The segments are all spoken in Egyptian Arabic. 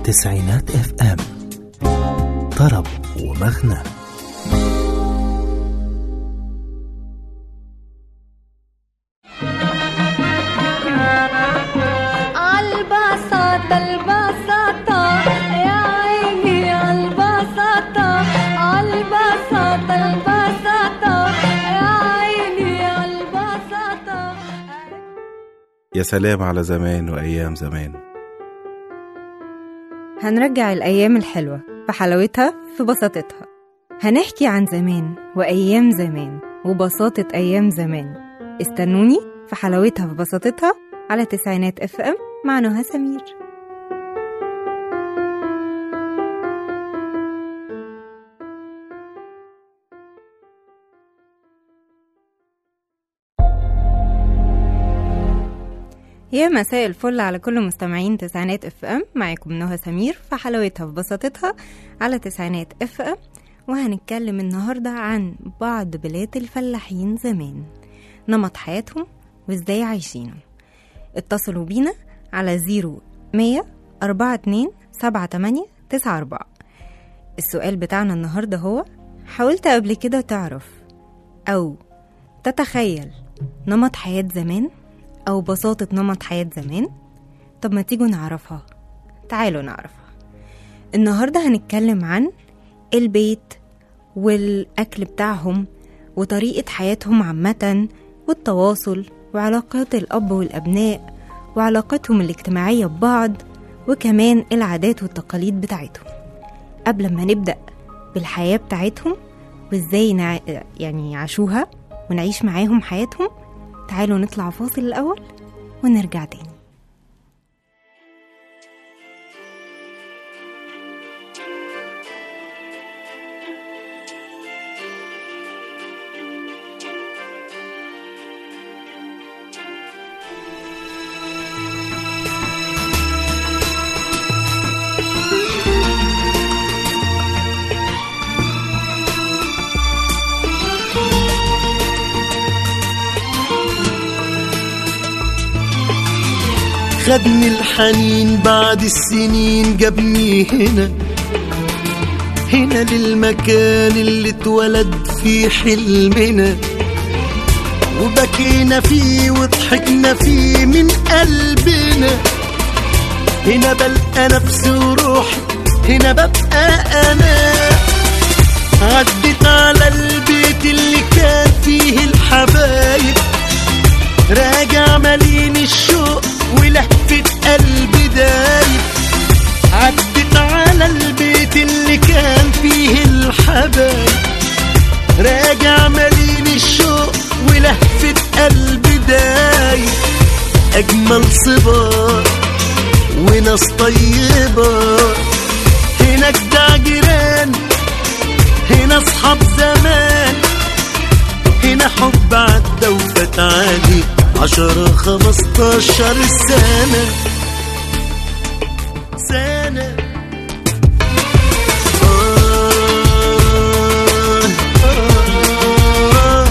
تسعينات اف ام طرب ومغنى عالبساطة البساطة يا عيني عالبساطة عالبساطة البساطة يا عيني عالبساطة يا سلام على زمان وأيام زمان هنرجع الأيام الحلوة في حلاوتها في بساطتها هنحكي عن زمان وأيام زمان وبساطة أيام زمان استنوني في حلاوتها في بساطتها على تسعينات اف ام مع نهى سمير يا مساء الفل على كل مستمعين تسعينات اف ام معاكم نهى سمير في حلاوتها في بساطتها على تسعينات اف ام وهنتكلم النهاردة عن بعض بلاد الفلاحين زمان نمط حياتهم وازاي عايشينه اتصلوا بينا على زيرو مية أربعة اتنين سبعة تمانية تسعة أربعة السؤال بتاعنا النهاردة هو حاولت قبل كده تعرف أو تتخيل نمط حياة زمان أو بساطة نمط حياة زمان طب ما تيجوا نعرفها تعالوا نعرفها النهاردة هنتكلم عن البيت والأكل بتاعهم وطريقة حياتهم عامة والتواصل وعلاقات الأب والأبناء وعلاقتهم الاجتماعية ببعض وكمان العادات والتقاليد بتاعتهم قبل ما نبدأ بالحياة بتاعتهم وازاي نع... يعني يعيشوها ونعيش معاهم حياتهم تعالوا نطلع فاصل الأول ونرجع تاني خدني الحنين بعد السنين جابني هنا هنا للمكان اللي اتولد فيه حلمنا وبكينا فيه وضحكنا فيه من قلبنا هنا بلقى نفسي وروحي هنا ببقى انا عدت على البيت اللي كان فيه الحبايب راجع مليان الشوق ولهفة قلبي دايب عدت على البيت اللي كان فيه الحبايب راجع مليان الشوق ولهفة قلبي دايب أجمل صبار وناس طيبة هناك ده جيران هنا أصحاب زمان هنا حب عدى وفات عادي عشرة خمستاشر سنة سنة آه آه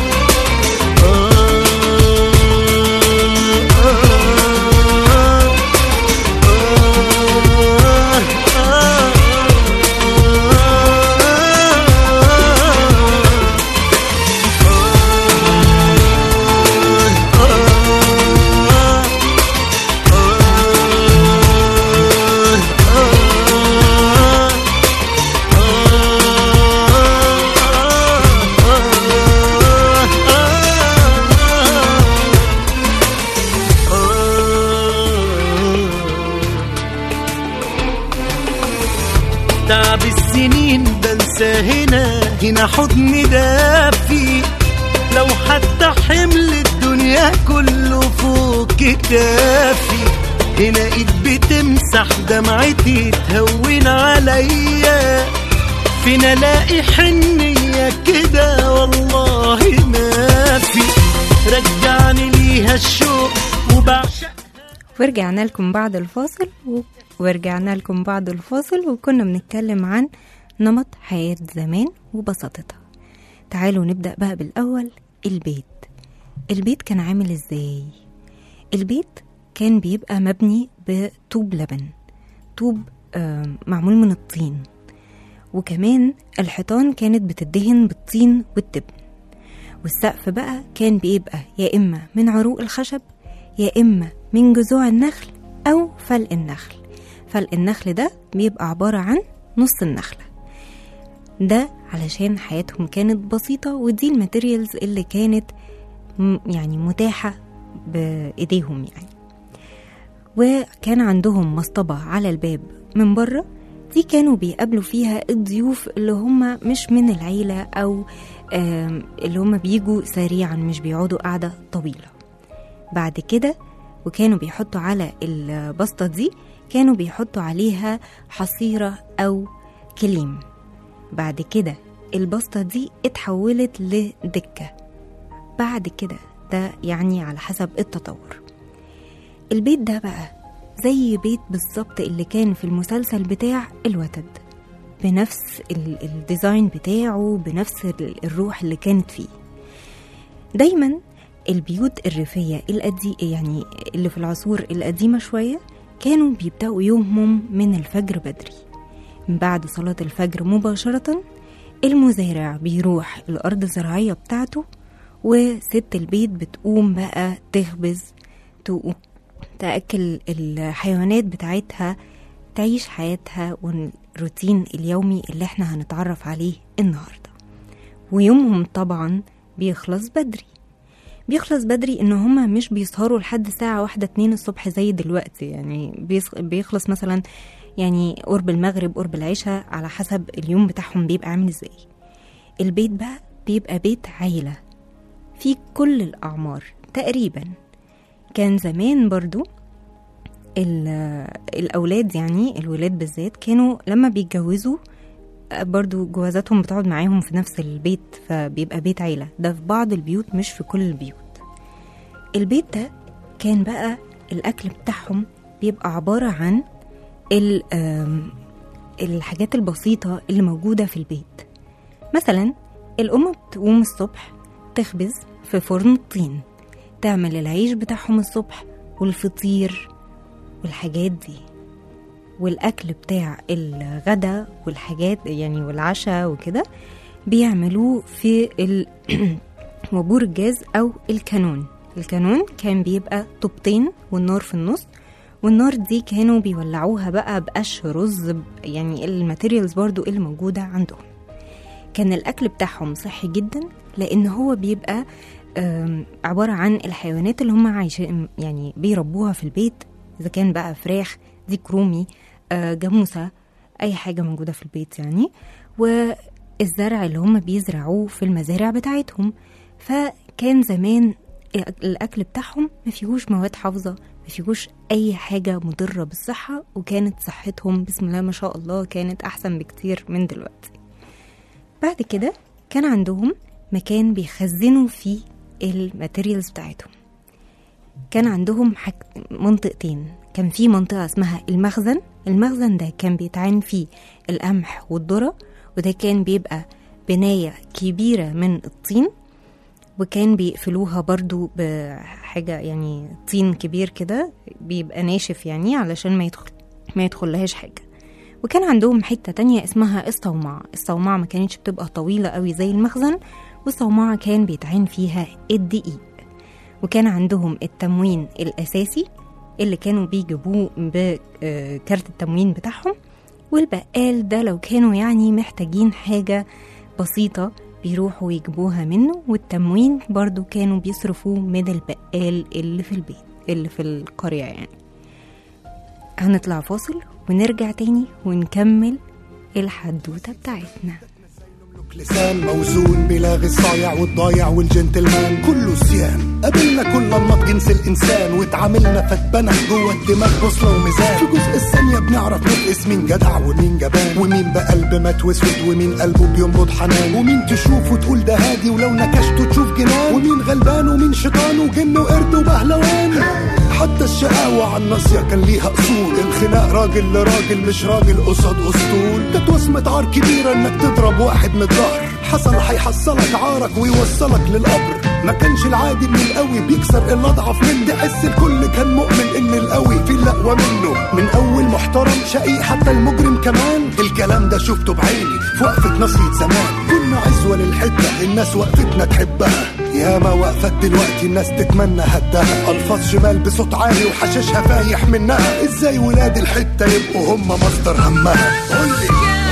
تعب السنين بنسى هنا هنا حضني دافي لو حتى حمل الدنيا كله فوق كتافي هنا ايد بتمسح دمعتي تهون عليا فين الاقي حنية كده والله ما في رجعني ليها الشوق وبعشق ورجعنا لكم بعد الفاصل و... ورجعنا لكم بعد الفاصل وكنا بنتكلم عن نمط حياة زمان وبساطتها تعالوا نبدأ بقى بالأول البيت البيت كان عامل ازاي البيت كان بيبقى مبني بطوب لبن طوب آه، معمول من الطين وكمان الحيطان كانت بتدهن بالطين والتبن والسقف بقى كان بيبقى يا إما من عروق الخشب يا إما من جذوع النخل أو فلق النخل فلق النخل ده بيبقى عبارة عن نص النخلة ده علشان حياتهم كانت بسيطة ودي الماتيريالز اللي كانت م- يعني متاحة بإيديهم يعني وكان عندهم مصطبة على الباب من بره دي كانوا بيقابلوا فيها الضيوف اللي هم مش من العيلة أو آم، اللي هم بيجوا سريعا مش بيقعدوا قعدة طويلة بعد كده وكانوا بيحطوا على البسطة دي كانوا بيحطوا عليها حصيرة أو كليم بعد كده البسطة دي اتحولت لدكة بعد كده ده يعني على حسب التطور البيت ده بقى زي بيت بالظبط اللي كان في المسلسل بتاع الوتد بنفس ال- الديزاين بتاعه بنفس ال- الروح اللي كانت فيه دايما البيوت الريفية القدي يعني اللي في العصور القديمة شوية كانوا بيبدأوا يومهم من الفجر بدري من بعد صلاة الفجر مباشرة المزارع بيروح الأرض الزراعية بتاعته وست البيت بتقوم بقى تخبز تقوم تأكل الحيوانات بتاعتها تعيش حياتها والروتين اليومي اللي احنا هنتعرف عليه النهاردة ويومهم طبعا بيخلص بدري بيخلص بدري ان هما مش بيسهروا لحد الساعة واحدة اتنين الصبح زي دلوقتي يعني بيس- بيخلص مثلا يعني قرب المغرب قرب العشاء على حسب اليوم بتاعهم بيبقى عامل ازاي البيت بقى بيبقى بيت عيلة في كل الأعمار تقريبا كان زمان برضو ال- الأولاد يعني الولاد بالذات كانوا لما بيتجوزوا برضو جوازاتهم بتقعد معاهم في نفس البيت فبيبقى بيت عيلة ده في بعض البيوت مش في كل البيوت البيت ده كان بقى الأكل بتاعهم بيبقى عبارة عن ال- آم، الحاجات البسيطة اللي موجودة في البيت مثلا الأم بتقوم الصبح تخبز في فرن الطين تعمل العيش بتاعهم الصبح والفطير والحاجات دي والأكل بتاع الغدا والحاجات يعني والعشاء وكده بيعملوه في ال... وبور الجاز أو الكانون الكانون كان بيبقى طوبتين والنار في النص والنار دي كانوا بيولعوها بقى بقش رز ب- يعني الماتيريالز برضو اللي موجودة عندهم كان الأكل بتاعهم صحي جدا لأن هو بيبقى آم، عبارة عن الحيوانات اللي هم عايشين يعني بيربوها في البيت إذا كان بقى فراخ ديك رومي آه، جاموسة أي حاجة موجودة في البيت يعني والزرع اللي هم بيزرعوه في المزارع بتاعتهم فكان زمان الأكل بتاعهم ما فيهوش مواد حافظة ما فيهوش أي حاجة مضرة بالصحة وكانت صحتهم بسم الله ما شاء الله كانت أحسن بكتير من دلوقتي بعد كده كان عندهم مكان بيخزنوا فيه الماتيريالز بتاعتهم كان عندهم حاج... منطقتين كان في منطقة اسمها المخزن المخزن ده كان بيتعين فيه القمح والذرة وده كان بيبقى بناية كبيرة من الطين وكان بيقفلوها برضو بحاجة يعني طين كبير كده بيبقى ناشف يعني علشان ما يدخل ما يدخلهاش حاجة وكان عندهم حتة تانية اسمها الصومعة الصومعة ما كانتش بتبقى طويلة قوي زي المخزن والصومعة كان بيتعين فيها الدقيق وكان عندهم التموين الأساسي اللي كانوا بيجيبوه بكارت التموين بتاعهم والبقال ده لو كانوا يعني محتاجين حاجة بسيطة بيروحوا يجيبوها منه والتموين برضو كانوا بيصرفوه من البقال اللي في البيت اللي في القرية يعني هنطلع فاصل ونرجع تاني ونكمل الحدوتة بتاعتنا لسان موزون بلاغي الصايع والضايع والجنتلمان كله صيام قابلنا كل انماط جنس الانسان واتعاملنا فتبنى جوه الدماغ بوصله وميزان في جزء الثانيه بنعرف نقيس مين جدع ومين جبان ومين بقلب مات واسود ومين قلبه بينبض حنان ومين تشوفه تقول ده هادي ولو نكشته تشوف جنان ومين غلبان ومين شيطان وجن وقرد وبهلوان حتى الشقاوة على الناصية كان ليها أصول الخناق راجل لراجل مش راجل قصاد أسطول كانت وصمة عار كبيرة إنك تضرب واحد من الظهر حصل هيحصلك عارك ويوصلك للقبر ما كانش العادي ان القوي بيكسر اللي اضعف منه تحس الكل كان مؤمن ان القوي في الاقوى منه من اول محترم شقيق حتى المجرم كمان الكلام ده شفته بعيني في وقفة نصية زمان كنا عزوة للحتة الناس وقفتنا تحبها ياما وقفت دلوقتي الناس تتمنى هدها الفاظ شمال بصوت عالي وحشاشها فايح منها ازاي ولاد الحتة يبقوا هم مصدر همها قولي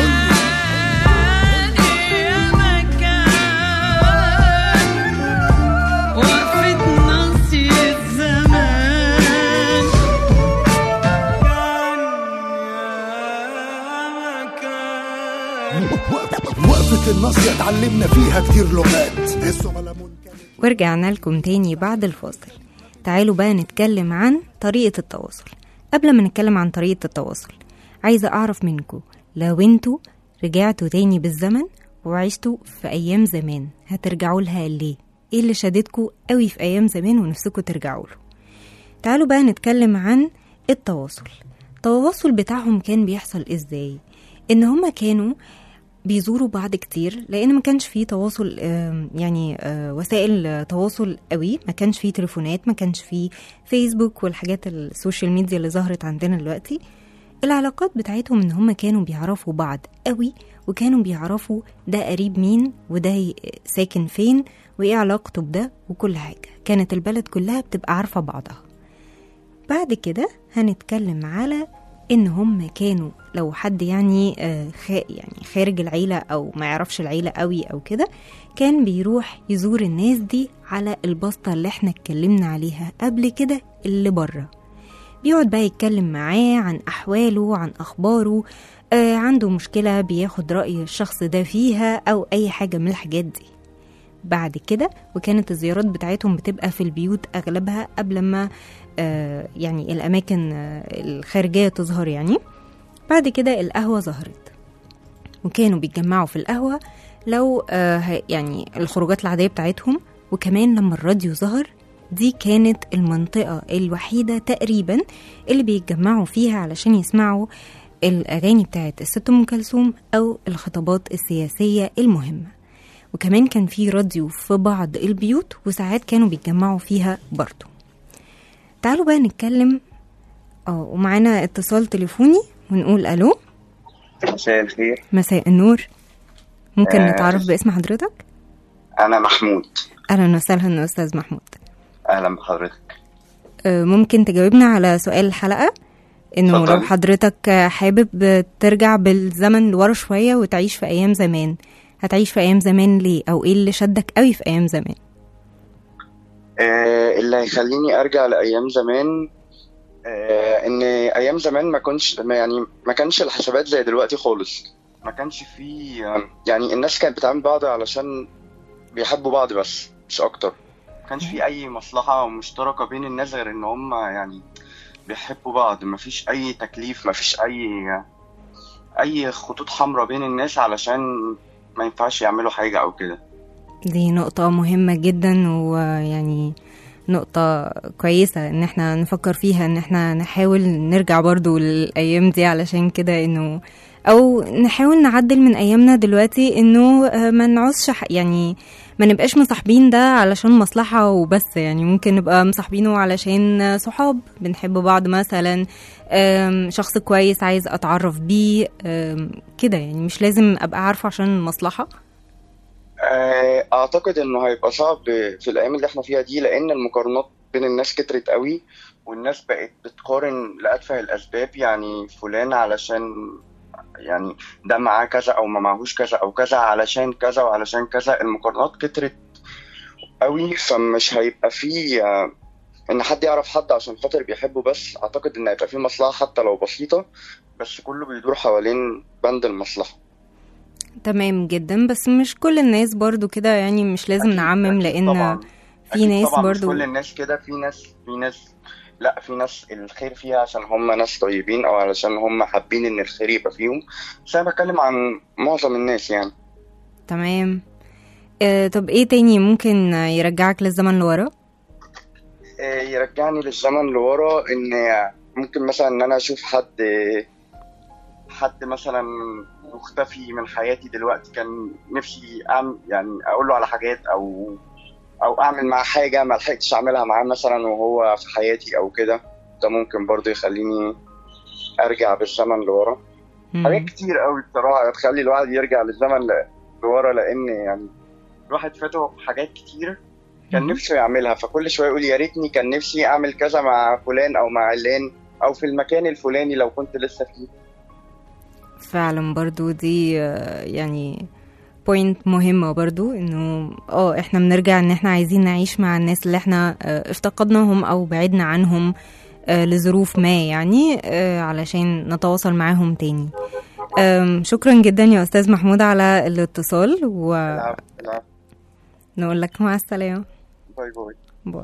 وقفة الناصية اتعلمنا فيها كتير لغات الصملمون كانت ورجعنا لكم تاني بعد الفاصل تعالوا بقى نتكلم عن طريقة التواصل قبل ما نتكلم عن طريقة التواصل عايزة أعرف منكم لو انتوا رجعتوا تاني بالزمن وعشتوا في أيام زمان هترجعوا لها ليه؟ ايه اللي شددكوا قوي في أيام زمان ونفسكوا ترجعوا له؟ تعالوا بقى نتكلم عن التواصل التواصل بتاعهم كان بيحصل ازاي؟ ان هما كانوا بيزوروا بعض كتير لان ما كانش فيه تواصل آم، يعني آه، وسائل آه، تواصل قوي ما كانش فيه تليفونات ما كانش فيه فيسبوك والحاجات السوشيال ميديا اللي ظهرت عندنا دلوقتي العلاقات بتاعتهم ان هم كانوا بيعرفوا بعض قوي وكانوا بيعرفوا ده قريب مين وده ي- ساكن فين وايه علاقته بده وكل حاجة كانت البلد كلها بتبقى عارفة بعضها بعد كده هنتكلم على ان هم كانوا لو حد يعني آه، خا يعني خارج العيلة او ما يعرفش العيلة قوي او كده كان بيروح يزور الناس دي على البسطة اللي احنا اتكلمنا عليها قبل كده اللي بره بيقعد بقى يتكلم معاه عن أحواله عن أخباره آه عنده مشكلة بياخد رأي الشخص ده فيها أو أي حاجة من الحاجات دي بعد كده وكانت الزيارات بتاعتهم بتبقى في البيوت أغلبها قبل ما آه يعني الأماكن آه الخارجية تظهر يعني بعد كده القهوة ظهرت وكانوا بيتجمعوا في القهوة لو آه ه- يعني الخروجات العادية بتاعتهم وكمان لما الراديو ظهر دي كانت المنطقة الوحيدة تقريبا اللي بيتجمعوا فيها علشان يسمعوا الأغاني بتاعت الست أم كلثوم أو الخطابات السياسية المهمة وكمان كان في راديو في بعض البيوت وساعات كانوا بيتجمعوا فيها برضو تعالوا بقى نتكلم اه ومعانا اتصال تليفوني ونقول ألو مساء الخير مساء النور ممكن آه. نتعرف باسم حضرتك أنا محمود أهلا وسهلا أستاذ محمود أهلا بحضرتك آه، ممكن تجاوبنا على سؤال الحلقة انه اتفضل. لو حضرتك آه، حابب ترجع بالزمن لورا شوية وتعيش في ايام زمان هتعيش في ايام زمان ليه او ايه اللي شدك قوي في ايام زمان آه اللي هيخليني أرجع لأيام زمان آه إن أيام زمان ما كنش ما يعني ما كانش الحسابات زي دلوقتي خالص ما كانش في آه، يعني الناس كانت بتعامل بعض علشان بيحبوا بعض بس مش أكتر ما كانش في أي مصلحة مشتركة بين الناس غير إن هم يعني بيحبوا بعض ما فيش أي تكليف ما فيش أي أي خطوط حمراء بين الناس علشان ما ينفعش يعملوا حاجة أو كده دي نقطة مهمة جدا ويعني نقطة كويسة ان احنا نفكر فيها ان احنا نحاول نرجع برضو للايام دي علشان كده انه او نحاول نعدل من ايامنا دلوقتي انه آه، ما نعوزش ح- يعني ما نبقاش مصاحبين ده علشان مصلحة وبس يعني ممكن نبقى مصاحبينه علشان صحاب بنحب بعض مثلا آم، شخص كويس عايز اتعرف بيه آم، كده يعني مش لازم ابقى عارفه عشان المصلحة آه، اعتقد انه هيبقى صعب في الايام اللي احنا فيها دي لان المقارنات بين الناس كترت قوي والناس بقت بتقارن لأتفه الاسباب يعني فلان علشان يعني ده معاه كذا او ما معهوش كذا او كذا علشان كذا وعلشان كذا المقارنات كترت قوي فمش هيبقى فيه آه، ان حد يعرف حد عشان خاطر بيحبه بس اعتقد ان هيبقى فيه مصلحة حتى لو بسيطة بس كله بيدور حوالين بند المصلحة تمام جدا بس مش كل الناس برضو كده يعني مش لازم أكيد- نعمم أكيد لان طبعاً. في أكيد ناس طبعا برضو مش كل الناس كده في ناس في ناس لا في ناس الخير فيها عشان هم ناس طيبين او علشان هم حابين ان الخير يبقى فيهم بس انا بتكلم عن معظم الناس يعني تمام آه طب ايه تاني ممكن يرجعك للزمن لورا آه، يرجعني للزمن لورا ان ممكن مثلا ان انا اشوف حد حد مثلا مختفي من حياتي دلوقتي كان نفسي أعمل يعني اقول له على حاجات او او اعمل معاه حاجه ما لحقتش اعملها معاه مثلا وهو في حياتي او كده ده ممكن برضه يخليني ارجع بالزمن لورا حاجات مم. كتير قوي بصراحه تخلي الواحد يرجع للزمن ل- لورا لان يعني الواحد فاته حاجات كتير كان مم. نفسه يعملها فكل شويه يقول يا ريتني كان نفسي اعمل كذا مع فلان او مع علان او في المكان الفلاني لو كنت لسه فيه فعلا برضو دي آه، يعني بوينت مهمة برضو انه اه احنا بنرجع ان احنا عايزين نعيش مع الناس اللي احنا آه، افتقدناهم او بعدنا عنهم آه، لظروف ما يعني آه، علشان نتواصل معاهم تاني آم، شكرا جدا يا استاذ محمود على الاتصال ونقول العب العب لك مع السلامة باي باي باي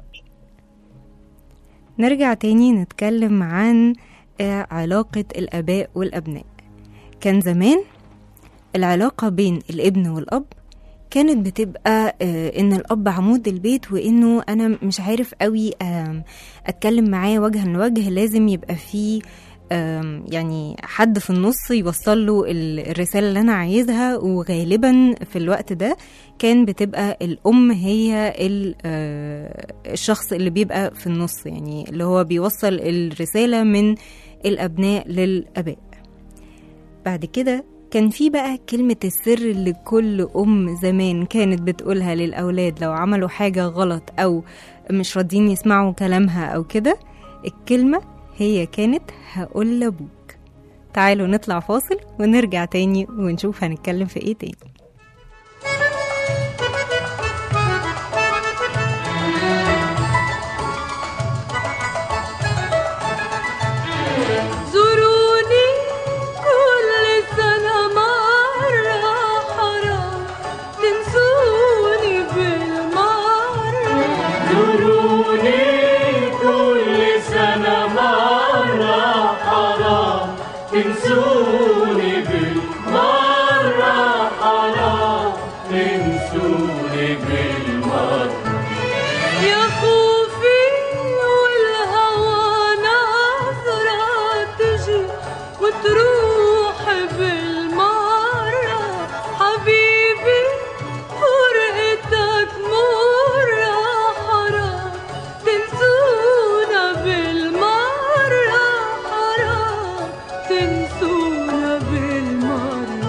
نرجع تاني نتكلم عن آه، علاقة الآباء والأبناء كان زمان العلاقة بين الابن والأب كانت بتبقى آه، ان الاب عمود البيت وانه انا مش عارف قوي آم، اتكلم معاه وجها لوجه لازم يبقى فيه آم، يعني حد في النص يوصل له ال- الرسالة اللي أنا عايزها وغالبا في الوقت ده كان بتبقى الأم هي ال- آه، الشخص اللي بيبقى في النص يعني اللي هو بيوصل الرسالة من الأبناء للآباء بعد كده كان في بقى كلمة السر اللي كل أم زمان كانت بتقولها للأولاد لو عملوا حاجة غلط أو مش راضيين يسمعوا كلامها أو كده الكلمة هي كانت هقول لأبوك تعالوا نطلع فاصل ونرجع تاني ونشوف هنتكلم في ايه تاني زوروني كل سنة مرة حرام تنسوني بالمرة زوروني كل سنة مرة حرام تنسوني بالمرة حرام تنسوني بالمرة يا خوفي والهوى نظرة تجي وتروح بالمرة حبيبي فرقتك مرة حرام تنسونا بالمرة حرام تنسونا بالمرة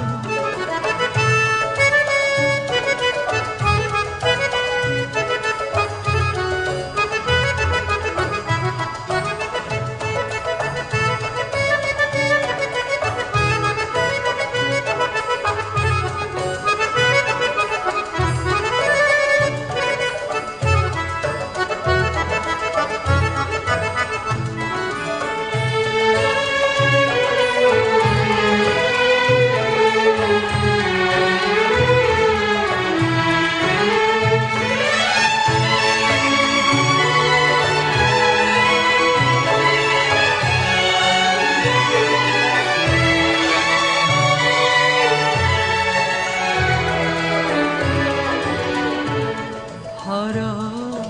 حرام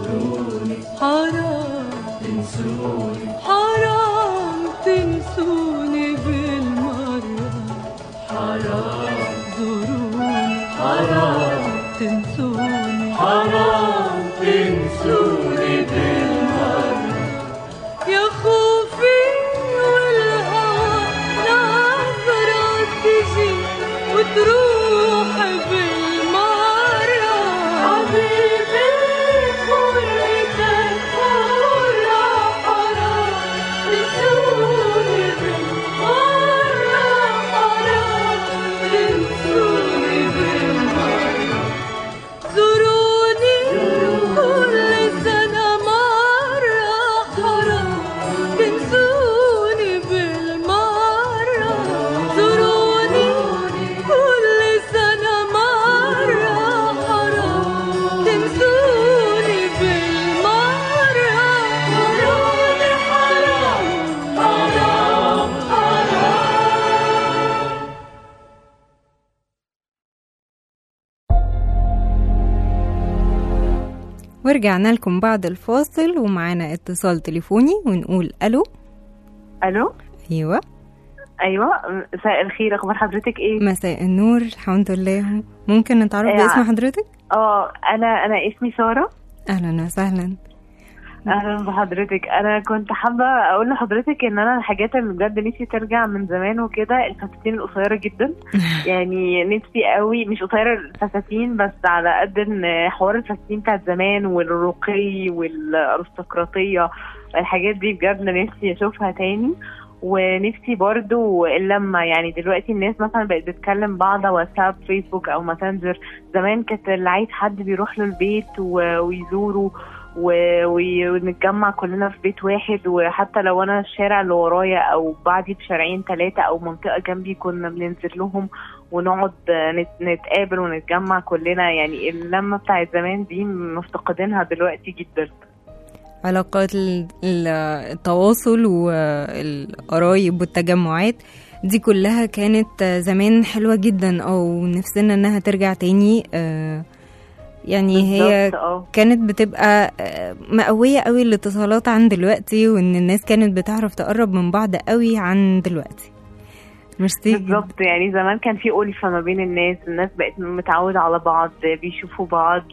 حرام تنسوني حرام تنسوني بالمرة حرام زوروني حرام تنسوني حرام تنسوني بالمرة يا خوفي والهوى نظرة تجي وتروح بالمرة حبيبي فرقتك مرة حرام تنسوني بالمرة حرام تنسوني بالمرة زوروني كل سنة مرة حرام تنسوني بالمرة زوروني كل سنة مرة حرام تنسوني بالمرة زوروني حرام حرام حرام ورجعنا لكم بعد الفاصل ومعانا اتصال تليفوني ونقول الو الو ايوه ايوه مساء الخير اخبار حضرتك ايه مساء النور الحمد لله ممكن نتعرف آه. باسم حضرتك اه انا انا اسمي ساره اهلا وسهلا اهلا بحضرتك انا كنت حابه اقول لحضرتك ان انا الحاجات اللي بجد نفسي ترجع من زمان وكده الفساتين القصيره جدا يعني نفسي قوي مش قصيره الفساتين بس على قد ان حوار الفساتين بتاعت زمان والرقي والارستقراطيه الحاجات دي بجد نفسي اشوفها تاني ونفسي برضو اللمة يعني دلوقتي الناس مثلا بقت بتكلم بعض على واتساب فيسبوك او ماسنجر زمان كانت اللي عايز حد بيروح له البيت و- ويزوره و- وي- ونتجمع كلنا في بيت واحد وحتى لو انا الشارع اللي ورايا او بعدي بشارعين ثلاثة او منطقة جنبي كنا بننزل لهم ونقعد نت- نتقابل ونتجمع كلنا يعني اللمة بتاعت زمان دي مفتقدينها دلوقتي جدا علاقات ال- ال- التواصل والقرايب والتجمعات دي كلها كانت زمان حلوة جدا او نفسنا انها ترجع تاني آه، يعني هي بالظبط، اه كانت بتبقى آه، مقوية قوي الاتصالات عن دلوقتي وان الناس كانت بتعرف تقرب من بعض قوي عن دلوقتي ميرسي جدا. بالظبط يعني زمان كان في ألفة ما بين الناس الناس بقت متعودة على بعض بيشوفوا بعض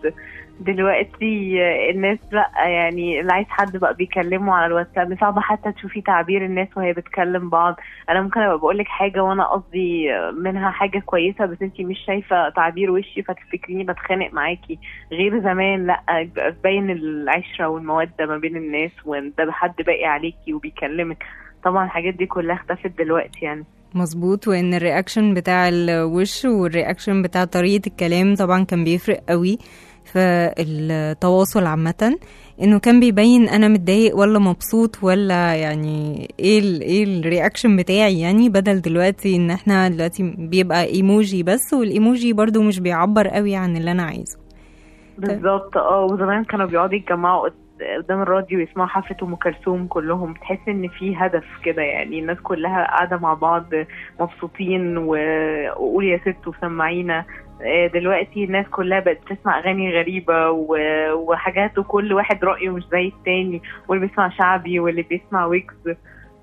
دلوقتي الناس لا يعني اللي عايز حد بقى بيكلمه على الواتساب صعب حتى تشوفي تعبير الناس وهي بتكلم بعض انا ممكن ابقى بقول لك حاجه وانا قصدي منها حاجه كويسه بس انت مش شايفه تعبير وشي فتفتكريني بتخانق معاكي غير زمان لا بيبقى باين العشره والموده ما بين الناس وان ده حد باقي عليكي وبيكلمك طبعا الحاجات دي كلها اختفت دلوقتي يعني مظبوط وان الرياكشن بتاع الوش والرياكشن بتاع طريقة الكلام طبعا كان بيفرق قوي في التواصل عامة انه كان بيبين انا متضايق ولا مبسوط ولا يعني ايه ال ايه الرياكشن بتاعي يعني بدل دلوقتي ان احنا دلوقتي بيبقى ايموجي بس والايموجي برضو مش بيعبر قوي عن اللي انا عايزه بالظبط اه وزمان كانوا بيقعدوا يتجمعوا قد- قدام الراديو يسمعوا حفلة ام كلثوم كلهم تحس ان في هدف كده يعني الناس كلها قاعدة مع بعض مبسوطين و- وقول يا ست وسمعينا آه، دلوقتي الناس كلها بقت بتسمع اغاني غريبة و- وحاجات وكل واحد رأيه مش زي التاني واللي بيسمع شعبي واللي بيسمع ويجز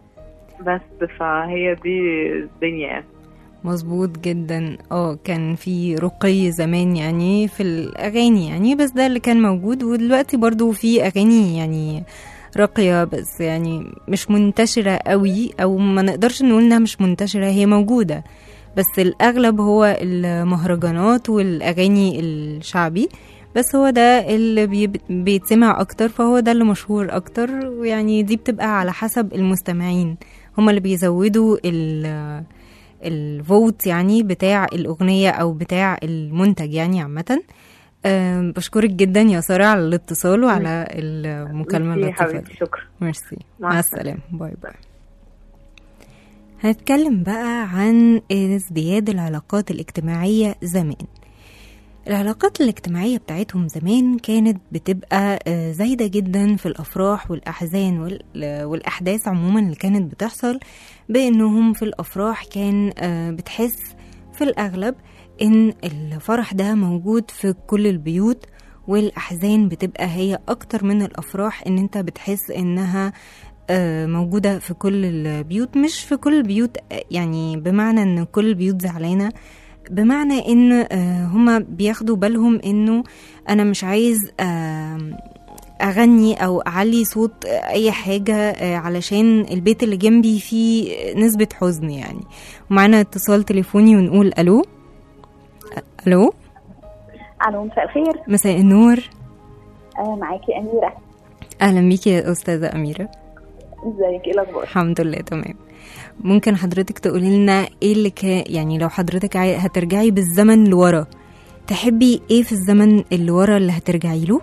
بس فهي دي الدنيا يعني مظبوط جدا اه كان في رقي زمان يعني في الاغاني يعني بس ده اللي كان موجود ودلوقتي برضو في اغاني يعني راقية بس يعني مش منتشرة قوي او ما نقدرش نقول انها مش منتشرة هي موجودة بس الاغلب هو المهرجانات والاغاني الشعبي بس هو ده اللي بيب- بيتسمع اكتر فهو ده اللي مشهور اكتر ويعني دي بتبقى على حسب المستمعين هما اللي بيزودوا ال الفوت يعني بتاع الأغنية أو بتاع المنتج يعني عامة أم، بشكرك جدا يا سارة على الاتصال وعلى المكالمة ميرسي يا اللطيفة حبيبتي دي شكرا ميرسي مع مع السلامة باي باي هنتكلم بقى عن ازدياد العلاقات الاجتماعية زمان العلاقات الاجتماعية بتاعتهم زمان كانت بتبقى آه، زايدة جدا في الأفراح والأحزان وال- والأحداث عموما اللي كانت بتحصل بأنهم في الأفراح كان آه، بتحس في الأغلب إن الفرح ده موجود في كل البيوت والأحزان بتبقى هي أكتر من الأفراح إن أنت بتحس إنها آه، موجودة في كل البيوت مش في كل البيوت آه، يعني بمعنى إن كل البيوت زعلانة بمعنى ان آه، هما بياخدوا بالهم انه انا مش عايز آم، اغني او اعلي صوت اي حاجه آه، علشان البيت اللي جنبي فيه نسبه حزن يعني ومعانا اتصال تليفوني ونقول الو الو الو مساء الخير مساء النور آه معاكي اميره اهلا بيكي يا استاذه اميره ازيك ايه الاخبار الحمد لله تمام ممكن حضرتك تقولي لنا ايه اللي كان يعني لو حضرتك عاي- هترجعي بالزمن لورا تحبي ايه في الزمن اللي ورا اللي هترجعي له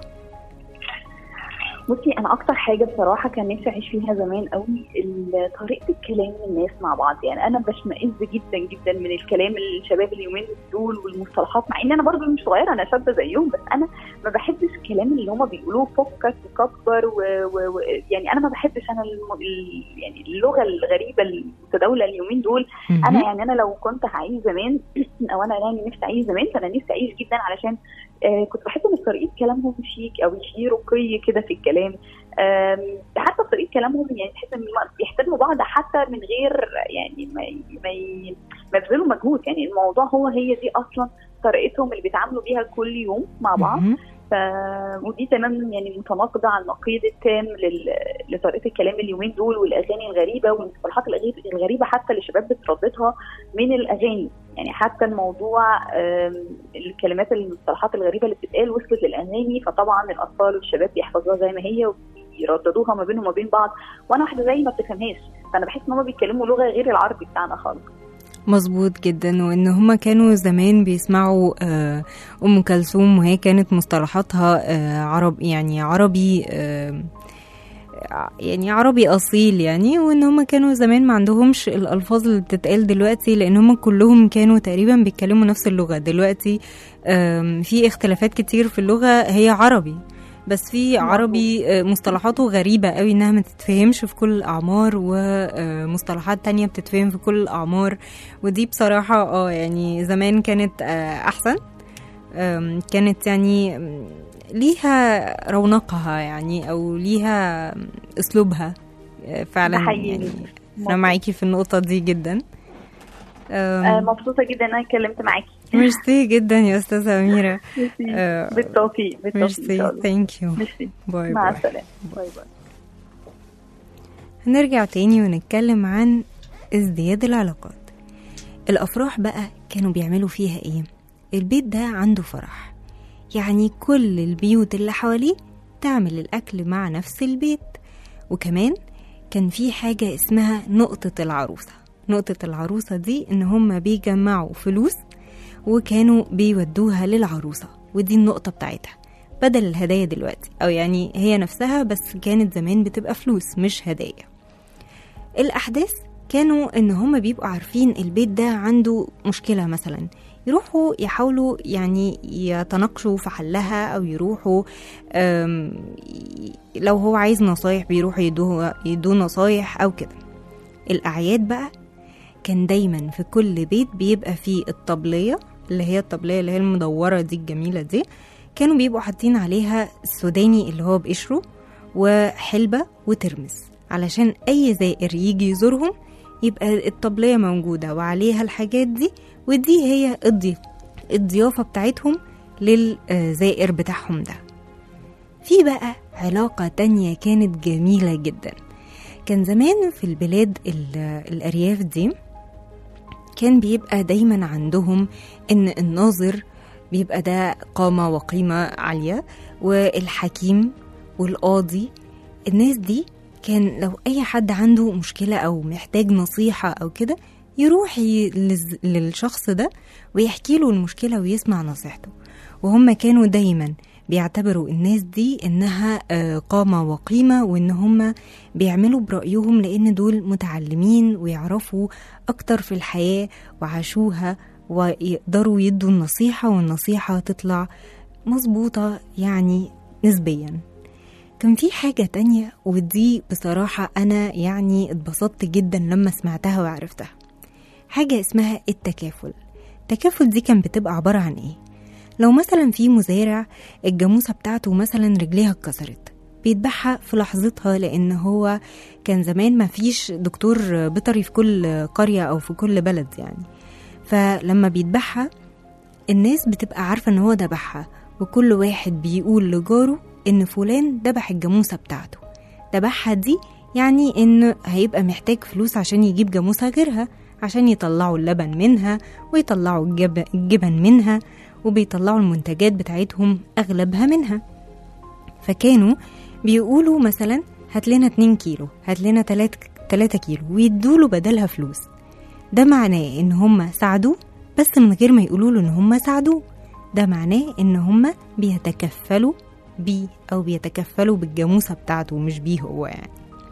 بصي انا اكتر حاجه بصراحه كان نفسي اعيش فيها زمان قوي ال- طريقه الكلام الناس مع بعض يعني انا بشمئز جدا جدا من الكلام الشباب اليومين دول والمصطلحات مع ان انا برضو مش صغيره انا شابه زيهم بس انا ما بحبش الكلام اللي هما بيقولوه فكك وكبر و... و... و... يعني انا ما بحبش انا الم... ال... يعني اللغه الغريبه المتداوله اليومين دول انا يعني انا لو كنت هعيش زمان او انا يعني نفسي اعيش زمان فانا نفسي اعيش جدا علشان آه كنت بحس ان طريقه كلامهم شيك او في رقي كده في الكلام آم، حتى في طريقه كلامهم يعني تحس ان هم بيحترموا بعض حتى من غير يعني ما ي- ما ي- ما يبذلوا مجهود يعني الموضوع هو هي دي اصلا طريقتهم اللي بيتعاملوا بيها كل يوم مع بعض مهم. ف... ودي تماما يعني متناقضه عن النقيض التام لل... لطريقه الكلام اليومين دول والاغاني الغريبه والمصطلحات الغريب- الغريبه حتى اللي الشباب بترددها من الاغاني يعني حتى الموضوع آم، الكلمات المصطلحات الغريبه اللي بتتقال وصلت للاغاني فطبعا الاطفال والشباب بيحفظوها زي ما هي ويرددوها ما بينهم وما بين بعض وانا واحده زي ما بتفهمهاش فانا بحس ان هم بيتكلموا لغه غير العربي بتاعنا خالص مظبوط جدا وان هما كانوا زمان بيسمعوا آه، ام كلثوم وهي كانت مصطلحاتها آه، عرب يعني عربي آه، يعني عربي اصيل يعني وان هما كانوا زمان ما عندهمش الالفاظ اللي بتتقال دلوقتي لان هما كلهم كانوا تقريبا بيتكلموا نفس اللغه دلوقتي آم، في اختلافات كتير في اللغه هي عربي بس في عربي آه، مصطلحاته غريبة قوي انها ما تتفهمش في كل الاعمار ومصطلحات تانية بتتفهم في كل الاعمار ودي بصراحة اه يعني زمان كانت آه، احسن آم، كانت يعني آم، ليها رونقها يعني او ليها اسلوبها آه، فعلا ده حقيقي. يعني انا معاكي في النقطة دي جدا آم، آه، مبسوطه جدا ان انا اتكلمت معاكي ميرسي جدا يا استاذة أميرة ميرسي. آه، بالتوفيق بالتوفيق ان ميرسي شاء الله ثانك يو ميرسي باي مع باي السلامه باي باي هنرجع تاني ونتكلم عن ازدياد العلاقات الأفراح بقى كانوا بيعملوا فيها ايه البيت ده عنده فرح يعني كل البيوت اللي حواليه تعمل الأكل مع نفس البيت وكمان كان في حاجة اسمها نقطة العروسة نقطة العروسة دي إن هما بيجمعوا فلوس وكانوا بيودوها للعروسة ودي النقطة بتاعتها بدل الهدايا دلوقتي أو يعني هي نفسها بس كانت زمان بتبقى فلوس مش هدايا الأحداث كانوا إن هما بيبقوا عارفين البيت ده عنده مشكلة مثلا يروحوا يحاولوا يعني يتناقشوا في حلها أو يروحوا أم، ي- لو هو عايز نصايح بيروحوا يدوه يدوه نصايح أو كده الأعياد بقى كان دايما في كل بيت بيبقى فيه الطبلية اللي هي الطبلية اللي هي المدورة دي الجميلة دي كانوا بيبقوا حاطين عليها السوداني اللي هو بقشره وحلبة وترمس علشان أي زائر يجي يزورهم يبقى الطبلية موجودة وعليها الحاجات دي ودي هي الضي... الضيافة بتاعتهم للزائر بتاعهم ده في بقى علاقة تانية كانت جميلة جدا كان زمان في البلاد ال- الأرياف دي كان بيبقى دايما عندهم ان الناظر بيبقى ده قامة وقيمة عالية والحكيم والقاضي الناس دي كان لو أي حد عنده مشكلة أو محتاج نصيحة أو كده يروح ي- للز- للشخص ده ويحكي له المشكلة ويسمع نصيحته وهم كانوا دايما بيعتبروا الناس دي إنها آه، قامة وقيمة وإن هم بيعملوا برأيهم لأن دول متعلمين ويعرفوا أكتر في الحياة وعاشوها ويقدروا يدوا النصيحة والنصيحة تطلع مظبوطة يعني نسبيا كان في حاجة تانية ودي بصراحة أنا يعني اتبسطت جدا لما سمعتها وعرفتها حاجة اسمها التكافل التكافل دي كان بتبقى عبارة عن ايه لو مثلا في مزارع الجاموسة بتاعته مثلا رجليها اتكسرت بيذبحها في لحظتها لأن هو كان زمان ما فيش دكتور بيطري في كل قرية أو في كل بلد يعني فلما بيذبحها الناس بتبقى عارفة ان هو ذبحها وكل واحد بيقول لجاره ان فلان ذبح الجاموسة بتاعته ذبحها دي يعني ان هيبقى محتاج فلوس عشان يجيب جاموسة غيرها عشان يطلعوا اللبن منها ويطلعوا الجب- الجبن منها وبيطلعوا المنتجات بتاعتهم أغلبها منها فكانوا بيقولوا مثلا هات لنا 2 كيلو هات لنا 3 3 كيلو ويدوله بدلها فلوس ده معناه ان هم ساعدوه بس من غير ما يقولوا له ان هم ساعدوه ده معناه ان هم بيتكفلوا بيه او بيتكفلوا بالجاموسه بتاعته مش بيه هو يعني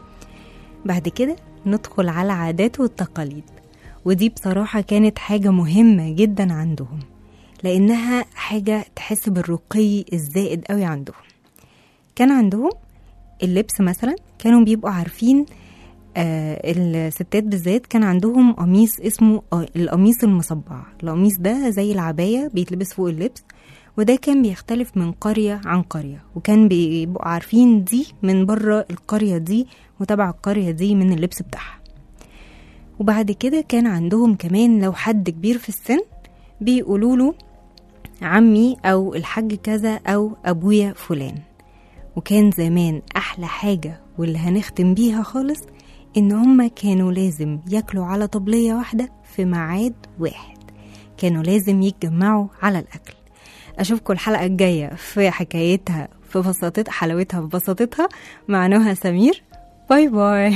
بعد كده ندخل على العادات والتقاليد ودي بصراحه كانت حاجه مهمه جدا عندهم لانها حاجه تحس بالرقي الزائد قوي عندهم كان عندهم اللبس مثلا كانوا بيبقوا عارفين آه الستات بالذات كان عندهم قميص اسمه آه، القميص المصبع القميص ده زي العباية بيتلبس فوق اللبس وده كان بيختلف من قرية عن قرية وكان بيبقوا عارفين دي من بره القرية دي وتبع القرية دي من اللبس بتاعها وبعد كده كان عندهم كمان لو حد كبير في السن بيقولوا له عمي أو الحاج كذا أو أبويا فلان وكان زمان أحلى حاجة واللي هنختم بيها خالص إن هما كانوا لازم ياكلوا على طبلية واحدة في ميعاد واحد كانوا لازم يتجمعوا على الأكل أشوفكم الحلقة الجاية في حكايتها في بساطتها حلاوتها في بساطتها مع نهى سمير باي باي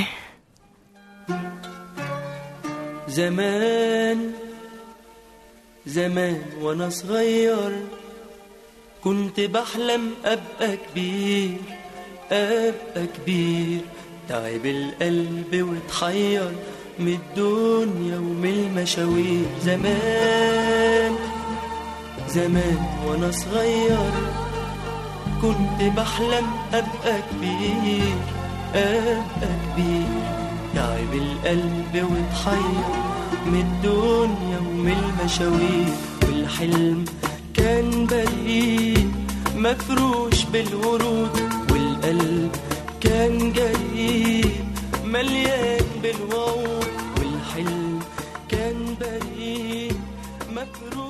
زمان زمان وانا صغير كنت بحلم ابقى كبير ابقى كبير تعب القلب واتحير من الدنيا ومن المشاوير زمان زمان وانا صغير كنت بحلم ابقى كبير ابقى كبير تعب القلب واتحير من الدنيا ومن المشاوير والحلم كان بريء مفروش بالورود والقلب كان جريء مليان بالوعود والحلم كان بريء مفروش